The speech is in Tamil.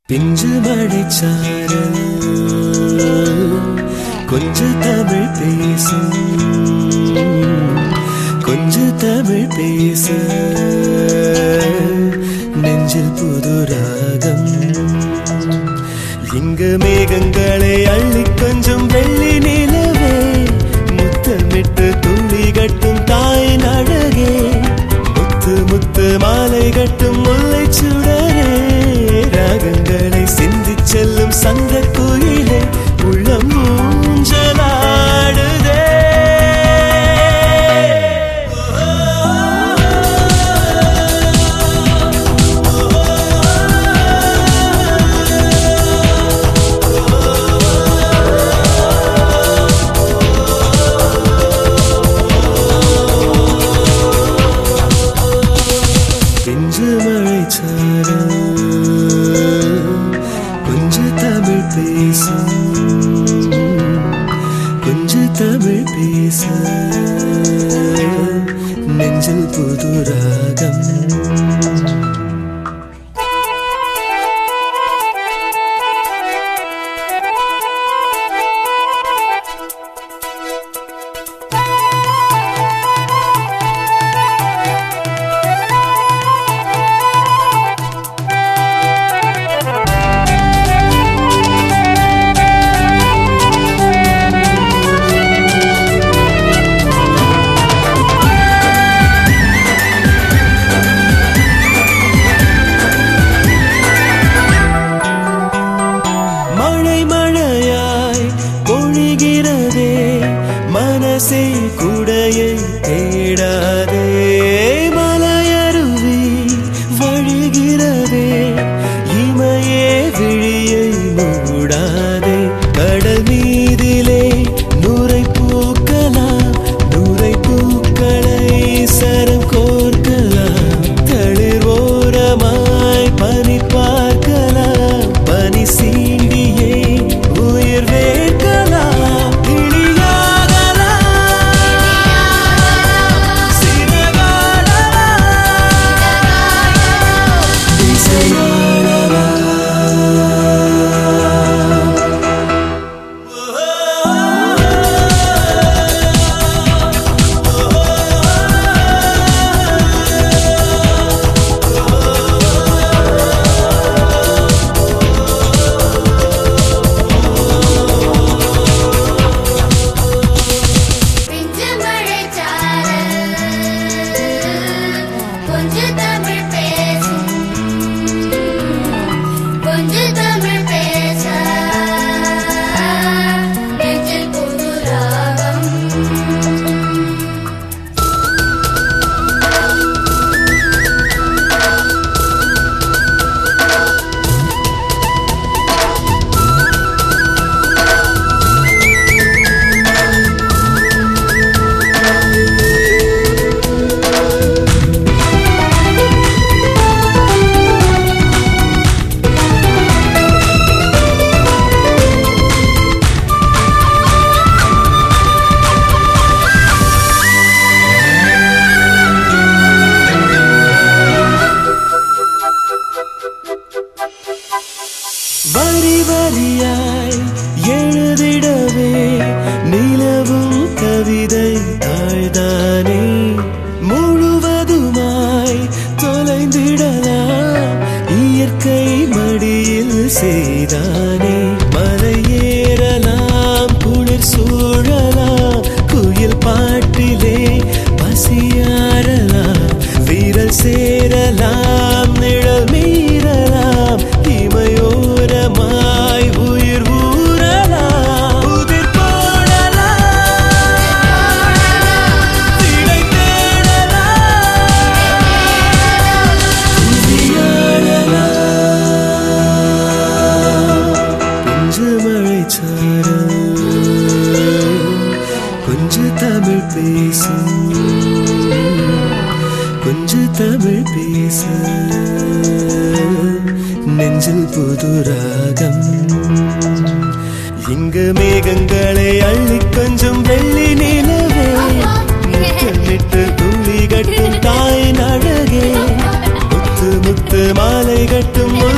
பிஞ்சு மழைச்சாரல் கொஞ்ச தமிழ் பேசும் கொஞ்ச தமிழ் பேச நெஞ்சில் புது ராகம் இங்கு மேகங்களை அள்ளி கொஞ்சம் வெள்ளி நிலவே முத்தமிட்டு துள்ளி கட்டும் தாயின் அழகே முத்து முத்து மாலை கட்டும் முல்லை சுடரே ராகங்களை சிந்திச் செல்லும் சங்க குயிலே உள்ளம் ஊஞ்சலாடுதே பிஞ்சு மழை கொஞ்ச தமிழ் பேசும் கொஞ்ச தமிழ் பேச நெஞ்சில் புது ராகம் மழை மழையாய் பொழிகிறதே மனசே குடையை தேடாதே மலையருவி வழிகிறதே இமையே விழியை மூடாதே கடல் மீதிலே நுரை பூக்கலாம் நுரை பூக்களை சரம் கோர்க்கலாம் தளிர் ஓரமாய் பனி பார்க்கலாம் பனி சீண்டியே உயிர் வேர்க்கலாம் கிளியாகலாம் சிறகாடலாம் இசையாடலாம் பிஞ்சு மழைச்சாரல் கொஞ்ச தமிழ் பேசும் கொஞ்ச தமிழ் பேச நெஞ்சில் புது ராகம் வரி வரியாய் எழுதிடவே நிலவும் கவிதை தாழ்தானே முழுவதுமாய் தொலைந்திடலாம் இயற்கை மடியில் செய்தானே மலை ஏறலாம் குளிர் சூழலாம் குயில் பாட்டிலே பசியாரலாம் வீரல் சேரலாம் நிழல் மீறலாம் இமையோரமாய் உயிர் ஊறலாம் உதிர் போடலாம் திடை தேடலாம் உதியாடலாம் கொஞ்ச மழை கொஞ்ச தமிழ் பேசும் கொஞ்ச தமிழ் பேச நெஞ்சில் புது ராகம் இங்கு மேகங்களை அள்ளி கொஞ்சம் வெள்ளி நிலவே முத்தமிட்டு துள்ளி கட்டும் தாயின் அழகே முத்து முத்து மாலை கட்டும் முல்லை